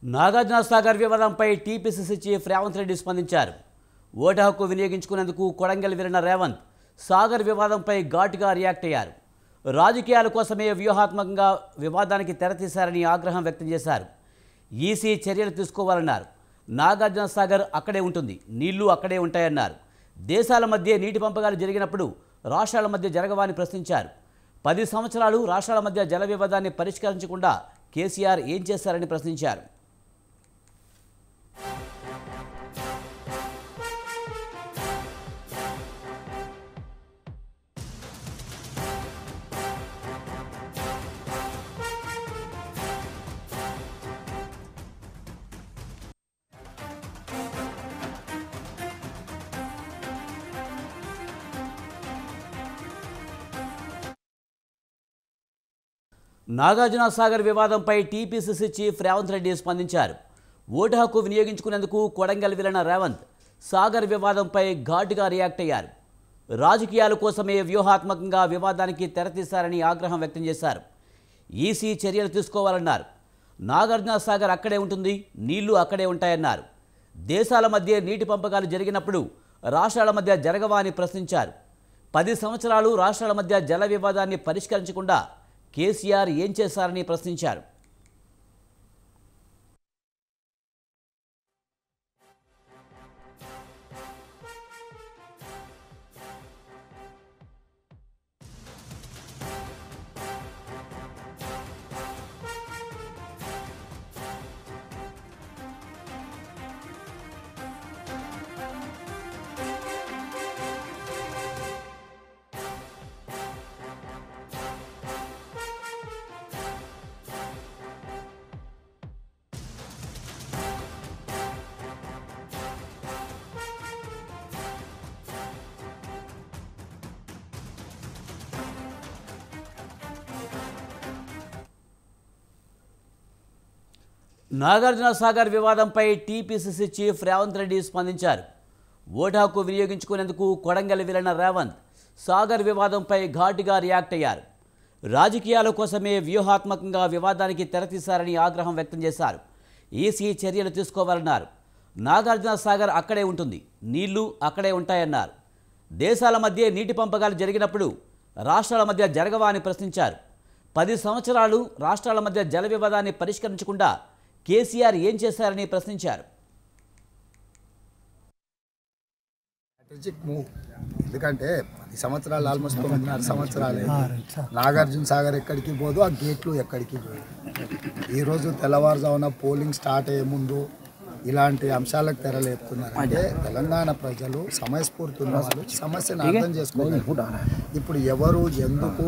నాగార్జున సాగర్ వివాదంపై TPCC chief Revanth Reddy స్పందించారు vote హక్కు వినియోగించుకునేందుకు కొడంగల్ వెళ్లిన రేవంత్ సాగర్ వివాదంపై ఘాటుగా రియాక్ట్ అయ్యారు రాజకీయాల కోసమే వ్యూహాత్మకంగా వివాదానికి తెరతీశారని ఆగ్రహం వ్యక్తం చేశారు ఈసీ చర్యలు తీసుకోవాలన్నారు నాగార్జున సాగర్ అక్కడే ఉంటుంది నీళ్లు అక్కడే ఉంటాయన్నారు దేశాల మధ్య నీటి పంపకాలు జరిగినప్పుడు రాష్ట్రాల మధ్య జరగవని ప్రశ్నించారు పది సంవత్సరాలు రాష్ట్రాల మధ్య జల వివాదాన్ని పరిష్కరించకుండా కేసీఆర్ ఏం చేశారని ప్రశ్నించారు నాగార్జున సాగర్ వివాదంపై టీపీసీసీ చీఫ్ రేవంత్ రెడ్డి స్పందించారు ఓటు హక్కు వినియోగించుకునేందుకు కొడంగల్ వెళ్లిన రేవంత్ సాగర్ వివాదంపై ఘాటుగా రియాక్ట్ అయ్యారు రాజకీయాల కోసమే వ్యూహాత్మకంగా వివాదానికి తెరతీశారని ఆగ్రహం వ్యక్తం చేశారు ఈసీ చర్యలు తీసుకోవాలన్నారు నాగార్జున సాగర్ అక్కడే ఉంటుంది నీళ్లు అక్కడే ఉంటాయన్నారు దేశాల మధ్య నీటి పంపకాలు జరిగినప్పుడు రాష్ట్రాల మధ్య జరగవా అని ప్రశ్నించారు పది సంవత్సరాలు రాష్ట్రాల మధ్య జల వివాదాన్ని పరిష్కరించకుండా కేసీఆర్ ఏం చేశారని ప్రశ్నించారు నాగార్జున సాగర్ వివాదంపై టీపీసీసీ చీఫ్ రేవంత్ రెడ్డి స్పందించారు ఓటు హక్కు వినియోగించుకునేందుకు కొడంగల్ వెళ్లిన రేవంత్ సాగర్ వివాదంపై ఘాటుగా రియాక్ట్ అయ్యారు రాజకీయాల కోసమే వ్యూహాత్మకంగా వివాదానికి తెరతీశారని ఆగ్రహం వ్యక్తం చేశారు ఈసీ చర్యలు తీసుకోవాలన్నారు నాగార్జున సాగర్ అక్కడే ఉంటుంది నీళ్లు అక్కడే ఉంటాయన్నారు దేశాల మధ్య నీటి పంపకాలు జరిగినప్పుడు రాష్ట్రాల మధ్య జరగవా అని ప్రశ్నించారు పది సంవత్సరాలు రాష్ట్రాల మధ్య జల వివాదాన్ని పరిష్కరించకుండా కేసీఆర్ ఏం చేశారని ప్రశ్నించారు స్ట్రాటజిక్ మూవ్ ఎందుకంటే పది సంవత్సరాలు ఆల్మోస్ట్ తొమ్మిదిన్నర సంవత్సరాలు నాగార్జున సాగర్ ఎక్కడికి పోదు ఆ గేట్లు ఎక్కడికి పోదు ఈరోజు తెల్లవారుజామున పోలింగ్ స్టార్ట్ అయ్యే ముందు ఇలాంటి అంశాలకు తెరలేపుతున్నారు అంటే తెలంగాణ ప్రజలు సమయస్ఫూర్తి ఉన్న వాళ్ళు సమస్యను అర్థం చేసుకోగలరు ఇప్పుడు ఎవరు ఎందుకు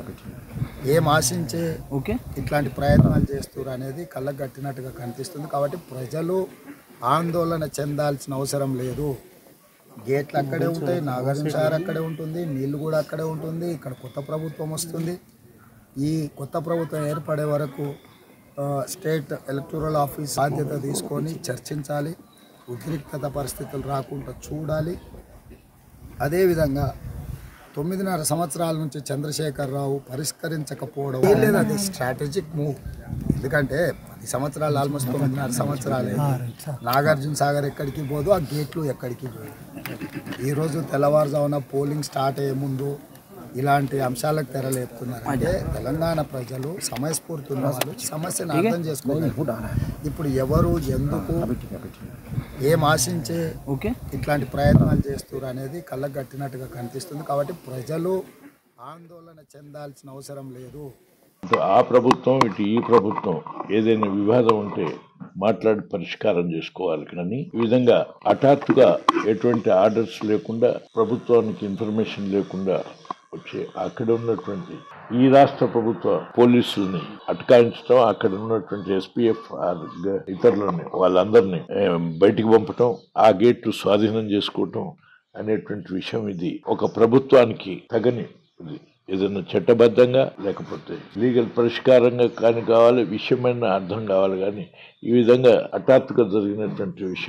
ఏం ఆశించే ఇట్లాంటి ప్రయత్నాలు చేస్తారు అనేది కళ్ళకు కట్టినట్టుగా కనిపిస్తుంది కాబట్టి ప్రజలు ఆందోళన చెందాల్సిన అవసరం లేదు గేట్లు అక్కడే ఉంటాయి నాగార్జున సాగర్ అక్కడే ఉంటుంది నీళ్లు కూడా అక్కడే ఉంటుంది ఇక్కడ కొత్త ప్రభుత్వం వస్తుంది ఈ కొత్త ప్రభుత్వం ఏర్పడే వరకు ఆ, స్టేట్ ఎలక్టోరల్ ఆఫీస్ బాధ్యత తీసుకొని చర్చించాలి ఉద్రిక్తత పరిస్థితులు రాకుండా చూడాలి అదేవిధంగా తొమ్మిదిన్నర సంవత్సరాల నుంచి చంద్రశేఖరరావు పరిష్కరించకపోవడం లేదు అది స్ట్రాటజిక్ మూవ్ ఎందుకంటే పది సంవత్సరాలు ఆల్మోస్ట్ తొమ్మిదిన్నర సంవత్సరాలు నాగార్జున సాగర్ ఎక్కడికి పోదు ఆ గేట్లు ఎక్కడికి పోదు ఈరోజు తెల్లవారుజామున పోలింగ్ స్టార్ట్ అయ్యే ముందు ఇలాంటి అంశాలకు తెరలేపుతున్నారు అంటే తెలంగాణ ప్రజలు సమయస్ఫూర్తి ఉన్న వాళ్ళు సమస్యను అర్థం చేసుకోగలరు ఇప్పుడు ఎవరు ఎందుకు ఏం ఆశించే ఇట్లాంటి ప్రయత్నాలు చేస్తారు అనేది కళ్ళకు కట్టినట్టుగా కనిపిస్తుంది కాబట్టి ప్రజలు ఆందోళన చెందాల్సిన అవసరం లేదు ఇటు ఆ ప్రభుత్వం ఇటు ఈ ప్రభుత్వం ఏదైనా వివాదం ఉంటే మాట్లాడి పరిష్కారం చేసుకోవాలి కానీ ఈ విధంగా హఠాత్తుగా ఎటువంటి ఆర్డర్స్ లేకుండా ప్రభుత్వానికి ఇన్ఫర్మేషన్ లేకుండా వచ్చే అక్కడ ఉన్నటువంటి ఈ రాష్ట్ర ప్రభుత్వ పోలీసుల్ని అటకాయించడం అక్కడ ఉన్నటువంటి ఎస్పీఎఫ్ ఇతరులని వాళ్ళందరినీ ఏ, బయటికి పంపటం ఆ గేట్లు స్వాధీనం చేసుకోవటం అనేటువంటి విషయం ఇది ఒక ప్రభుత్వానికి తగని ఇది ఏదైనా చట్టబద్ధంగా లేకపోతే లీగల్ పరిష్కారంగా కానీ కావాలి విషయమైన అర్థం కావాలి కానీ ఈ విధంగా హఠాత్తుగా జరిగినటువంటి విషయం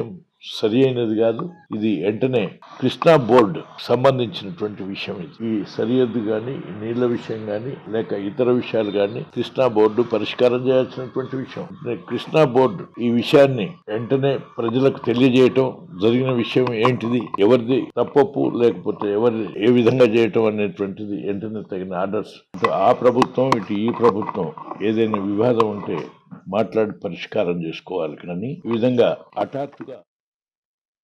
సరి అయినది కాదు ఇది వెంటనే కృష్ణా బోర్డు సంబంధించినటువంటి విషయం ఇది ఈ సరిహద్దు గాని ఈ నీళ్ల విషయం గాని లేక ఇతర విషయాలు గాని కృష్ణా బోర్డు పరిష్కారం చేయాల్సినటువంటి విషయం అంటే కృష్ణా బోర్డు ఈ విషయాన్ని వెంటనే ప్రజలకు తెలియజేయటం జరిగిన విషయం ఏంటిది ఎవరిది తప్పొప్పు లేకపోతే ఎవరి ఏ విధంగా చేయటం అనేటువంటిది వెంటనే తగిన ఆర్డర్స్ ఇటు ఆ ప్రభుత్వం ఇటు ఈ ప్రభుత్వం ఏదైనా వివాదం ఉంటే మాట్లాడి పరిష్కారం చేసుకోవాలి కానీ ఈ విధంగా హఠాత్తుగా